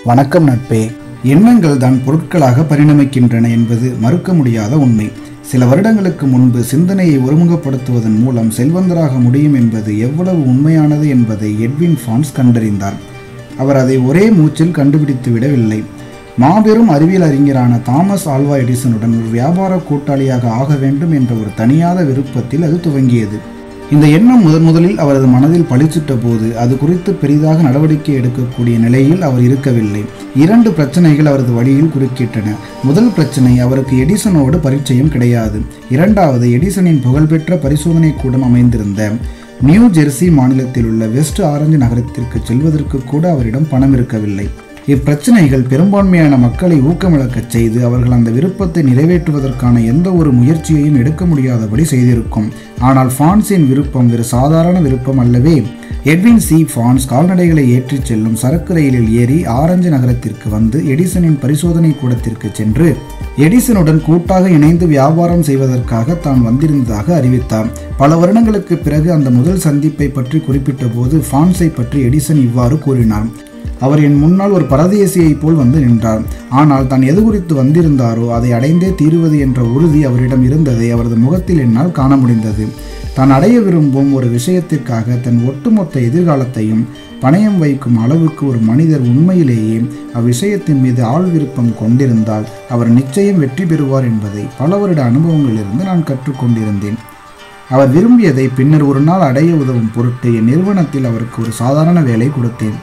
வணக்கம் நட்பே எண்ணங்கள் தான் பொருட்களாக பரிணமிக்கின்றன என்பது மறுக்க முடியாத உண்மை சில வருடங்களுக்கு முன்பு சிந்தனையை ஒருமுகப்படுத்துவதன் மூலம் செல்வந்தராக முடியும் என்பது எவ்வளவு உண்மையானது என்பதை எட்வின் ஃபான்ஸ் கண்டறிந்தார் அவர் அதை ஒரே மூச்சில் கண்டுபிடித்து விடவில்லை மாபெரும் அறிவியல் அறிஞரான தாமஸ் ஆல்வா எடிசனுடன் ஒரு வியாபார கூட்டாளியாக ஆக வேண்டும் என்ற ஒரு தனியாத விருப்பத்தில் அது துவங்கியது இந்த எண்ணம் முதன் முதலில் அவரது மனதில் பளிச்சிட்ட போது அது குறித்து பெரிதாக நடவடிக்கை எடுக்கக்கூடிய நிலையில் அவர் இருக்கவில்லை இரண்டு பிரச்சனைகள் அவரது வழியில் குறுக்கிட்டன முதல் பிரச்சனை அவருக்கு எடிசனோடு பரிச்சயம் கிடையாது இரண்டாவது எடிசனின் புகழ்பெற்ற பரிசோதனை கூடம் அமைந்திருந்த நியூ ஜெர்சி மாநிலத்தில் உள்ள வெஸ்ட் ஆரஞ்சு நகரத்திற்கு செல்வதற்கு கூட அவரிடம் பணம் இருக்கவில்லை இப்பிரச்சனைகள் பெரும்பான்மையான மக்களை ஊக்கமிழக்கச் செய்து அவர்கள் அந்த விருப்பத்தை நிறைவேற்றுவதற்கான எந்த ஒரு முயற்சியையும் எடுக்க முடியாதபடி செய்திருக்கும் ஆனால் ஃபான்ஸின் விருப்பம் ஒரு சாதாரண விருப்பம் அல்லவே எட்வின் சி ஃபான்ஸ் கால்நடைகளை ஏற்றிச் செல்லும் சரக்கு ரயிலில் ஏறி ஆரஞ்சு நகரத்திற்கு வந்து எடிசனின் பரிசோதனை கூடத்திற்கு சென்று எடிசனுடன் கூட்டாக இணைந்து வியாபாரம் செய்வதற்காக தான் வந்திருந்ததாக அறிவித்தார் பல வருடங்களுக்கு பிறகு அந்த முதல் சந்திப்பை பற்றி குறிப்பிட்ட போது ஃபான்ஸை பற்றி எடிசன் இவ்வாறு கூறினார் அவர் என் முன்னால் ஒரு பரதேசியைப் போல் வந்து நின்றார் ஆனால் தான் எது குறித்து வந்திருந்தாரோ அதை அடைந்தே தீருவது என்ற உறுதி அவரிடம் இருந்ததை அவரது முகத்தில் என்னால் காண முடிந்தது தான் அடைய விரும்பும் ஒரு விஷயத்திற்காக தன் ஒட்டுமொத்த எதிர்காலத்தையும் பணயம் வைக்கும் அளவுக்கு ஒரு மனிதர் உண்மையிலேயே அவ்விஷயத்தின் மீது ஆள் விருப்பம் கொண்டிருந்தால் அவர் நிச்சயம் வெற்றி பெறுவார் என்பதை பல வருட அனுபவங்களிலிருந்து நான் கற்றுக்கொண்டிருந்தேன் அவர் விரும்பியதை பின்னர் ஒரு நாள் அடைய உதவும் பொருட்டு என் நிறுவனத்தில் அவருக்கு ஒரு சாதாரண வேலை கொடுத்தேன்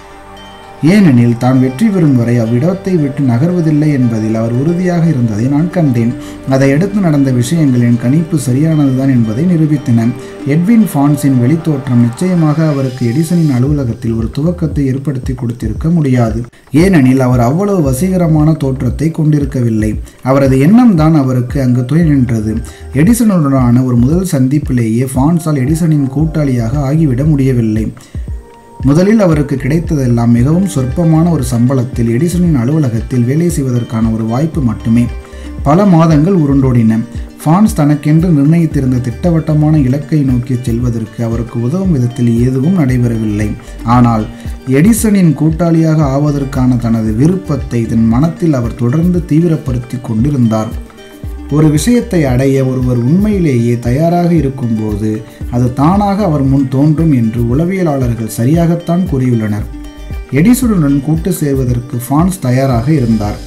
ஏனெனில் தான் வெற்றி பெறும் வரை அவ்விடத்தை விட்டு நகர்வதில்லை என்பதில் அவர் உறுதியாக இருந்ததை நான் கண்டேன் அதை அடுத்து நடந்த விஷயங்களின் கணிப்பு சரியானதுதான் என்பதை நிரூபித்தன எட்வின் ஃபான்ஸின் வெளித்தோற்றம் நிச்சயமாக அவருக்கு எடிசனின் அலுவலகத்தில் ஒரு துவக்கத்தை ஏற்படுத்தி கொடுத்திருக்க முடியாது ஏனெனில் அவர் அவ்வளவு வசீகரமான தோற்றத்தை கொண்டிருக்கவில்லை அவரது எண்ணம் தான் அவருக்கு அங்கு துணை நின்றது எடிசனுடனான ஒரு முதல் சந்திப்பிலேயே ஃபான்ஸால் எடிசனின் கூட்டாளியாக ஆகிவிட முடியவில்லை முதலில் அவருக்கு கிடைத்ததெல்லாம் மிகவும் சொற்பமான ஒரு சம்பளத்தில் எடிசனின் அலுவலகத்தில் வேலை செய்வதற்கான ஒரு வாய்ப்பு மட்டுமே பல மாதங்கள் உருண்டோடின ஃபான்ஸ் தனக்கென்று நிர்ணயித்திருந்த திட்டவட்டமான இலக்கை நோக்கி செல்வதற்கு அவருக்கு உதவும் விதத்தில் எதுவும் நடைபெறவில்லை ஆனால் எடிசனின் கூட்டாளியாக ஆவதற்கான தனது விருப்பத்தை தன் மனத்தில் அவர் தொடர்ந்து தீவிரப்படுத்தி கொண்டிருந்தார் ஒரு விஷயத்தை அடைய ஒருவர் உண்மையிலேயே தயாராக இருக்கும்போது அது தானாக அவர் முன் தோன்றும் என்று உளவியலாளர்கள் சரியாகத்தான் கூறியுள்ளனர் எடிசனுடன் கூட்டு சேர்வதற்கு ஃபான்ஸ் தயாராக இருந்தார்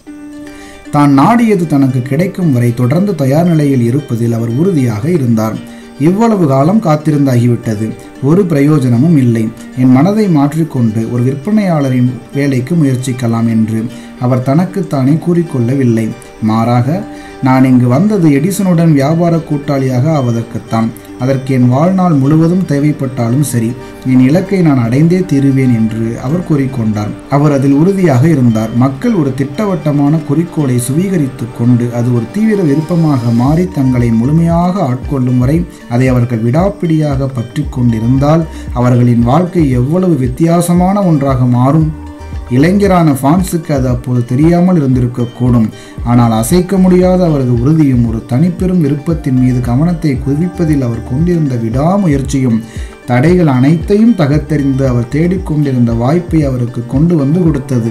தான் நாடியது தனக்கு கிடைக்கும் வரை தொடர்ந்து தயார் நிலையில் இருப்பதில் அவர் உறுதியாக இருந்தார் இவ்வளவு காலம் காத்திருந்தாகிவிட்டது ஒரு பிரயோஜனமும் இல்லை என் மனதை மாற்றிக்கொண்டு ஒரு விற்பனையாளரின் வேலைக்கு முயற்சிக்கலாம் என்று அவர் தனக்குத்தானே கூறிக்கொள்ளவில்லை மாறாக நான் இங்கு வந்தது எடிசனுடன் வியாபார கூட்டாளியாக ஆவதற்குத்தான் அதற்கு என் வாழ்நாள் முழுவதும் தேவைப்பட்டாலும் சரி என் இலக்கை நான் அடைந்தே தீருவேன் என்று அவர் கூறிக்கொண்டார் அவர் அதில் உறுதியாக இருந்தார் மக்கள் ஒரு திட்டவட்டமான குறிக்கோளை சுவீகரித்து கொண்டு அது ஒரு தீவிர விருப்பமாக மாறி தங்களை முழுமையாக ஆட்கொள்ளும் வரை அதை அவர்கள் விடாப்பிடியாக பற்றி கொண்டிருந்தால் அவர்களின் வாழ்க்கை எவ்வளவு வித்தியாசமான ஒன்றாக மாறும் இளைஞரான ஃபான்ஸுக்கு அது அப்போது தெரியாமல் இருந்திருக்கக்கூடும் ஆனால் அசைக்க முடியாத அவரது உறுதியும் ஒரு தனிப்பெரும் விருப்பத்தின் மீது கவனத்தை குவிப்பதில் அவர் கொண்டிருந்த விடாமுயற்சியும் தடைகள் அனைத்தையும் தகத்தெறிந்து அவர் தேடிக்கொண்டிருந்த வாய்ப்பை அவருக்கு கொண்டு வந்து கொடுத்தது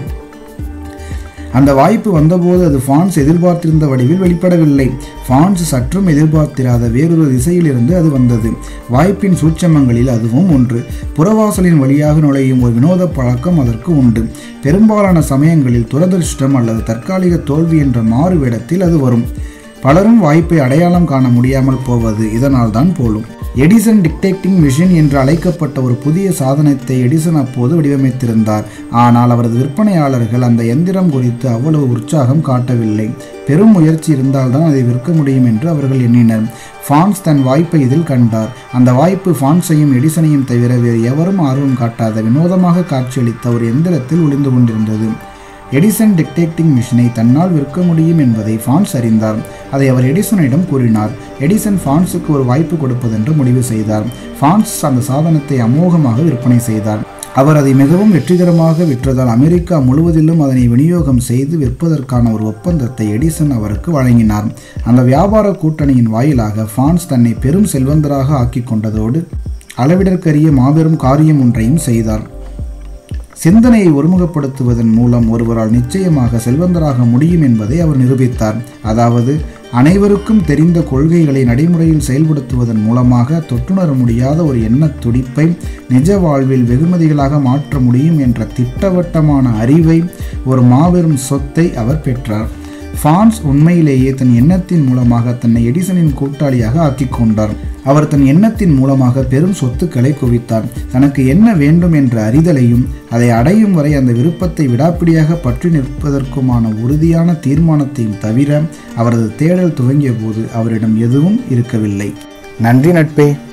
அந்த வாய்ப்பு வந்தபோது அது ஃபான்ஸ் எதிர்பார்த்திருந்த வடிவில் வெளிப்படவில்லை ஃபான்ஸ் சற்றும் எதிர்பார்த்திராத வேறொரு திசையிலிருந்து அது வந்தது வாய்ப்பின் சூட்சமங்களில் அதுவும் ஒன்று புறவாசலின் வழியாக நுழையும் ஒரு வினோத பழக்கம் அதற்கு உண்டு பெரும்பாலான சமயங்களில் துரதிருஷ்டம் அல்லது தற்காலிக தோல்வி என்ற மாறு வேடத்தில் அது வரும் பலரும் வாய்ப்பை அடையாளம் காண முடியாமல் போவது இதனால் தான் போலும் எடிசன் டிக்டேக்டிங் மிஷின் என்று அழைக்கப்பட்ட ஒரு புதிய சாதனத்தை எடிசன் அப்போது வடிவமைத்திருந்தார் ஆனால் அவரது விற்பனையாளர்கள் அந்த எந்திரம் குறித்து அவ்வளவு உற்சாகம் காட்டவில்லை பெரும் முயற்சி இருந்தால்தான் அதை விற்க முடியும் என்று அவர்கள் எண்ணினர் ஃபான்ஸ் தன் வாய்ப்பை இதில் கண்டார் அந்த வாய்ப்பு ஃபான்ஸையும் எடிசனையும் தவிர வேறு எவரும் ஆர்வம் காட்டாத வினோதமாக காட்சியளித்த ஒரு எந்திரத்தில் ஒளிந்து கொண்டிருந்தது எடிசன் டிக்டேக்டிங் மிஷினை தன்னால் விற்க முடியும் என்பதை ஃபான்ஸ் அறிந்தார் அதை அவர் எடிசனிடம் கூறினார் எடிசன் ஃபான்ஸுக்கு ஒரு வாய்ப்பு கொடுப்பதென்று முடிவு செய்தார் ஃபான்ஸ் அந்த சாதனத்தை அமோகமாக விற்பனை செய்தார் அவர் அதை மிகவும் வெற்றிகரமாக விற்றதால் அமெரிக்கா முழுவதிலும் அதனை விநியோகம் செய்து விற்பதற்கான ஒரு ஒப்பந்தத்தை எடிசன் அவருக்கு வழங்கினார் அந்த வியாபார கூட்டணியின் வாயிலாக ஃபான்ஸ் தன்னை பெரும் செல்வந்தராக ஆக்கிக் கொண்டதோடு அளவிடற்கரிய மாபெரும் காரியம் ஒன்றையும் செய்தார் சிந்தனையை ஒருமுகப்படுத்துவதன் மூலம் ஒருவரால் நிச்சயமாக செல்வந்தராக முடியும் என்பதை அவர் நிரூபித்தார் அதாவது அனைவருக்கும் தெரிந்த கொள்கைகளை நடைமுறையில் செயல்படுத்துவதன் மூலமாக தொட்டுணர முடியாத ஒரு எண்ணத் துடிப்பை நிஜ வாழ்வில் வெகுமதிகளாக மாற்ற முடியும் என்ற திட்டவட்டமான அறிவை ஒரு மாபெரும் சொத்தை அவர் பெற்றார் ஃபான்ஸ் உண்மையிலேயே தன் எண்ணத்தின் மூலமாக தன்னை எடிசனின் கூட்டாளியாக ஆக்கிக் கொண்டார் அவர் தன் எண்ணத்தின் மூலமாக பெரும் சொத்துக்களை குவித்தார் தனக்கு என்ன வேண்டும் என்ற அறிதலையும் அதை அடையும் வரை அந்த விருப்பத்தை விடாப்பிடியாக பற்றி நிற்பதற்குமான உறுதியான தீர்மானத்தையும் தவிர அவரது தேடல் துவங்கிய போது அவரிடம் எதுவும் இருக்கவில்லை நன்றி நட்பே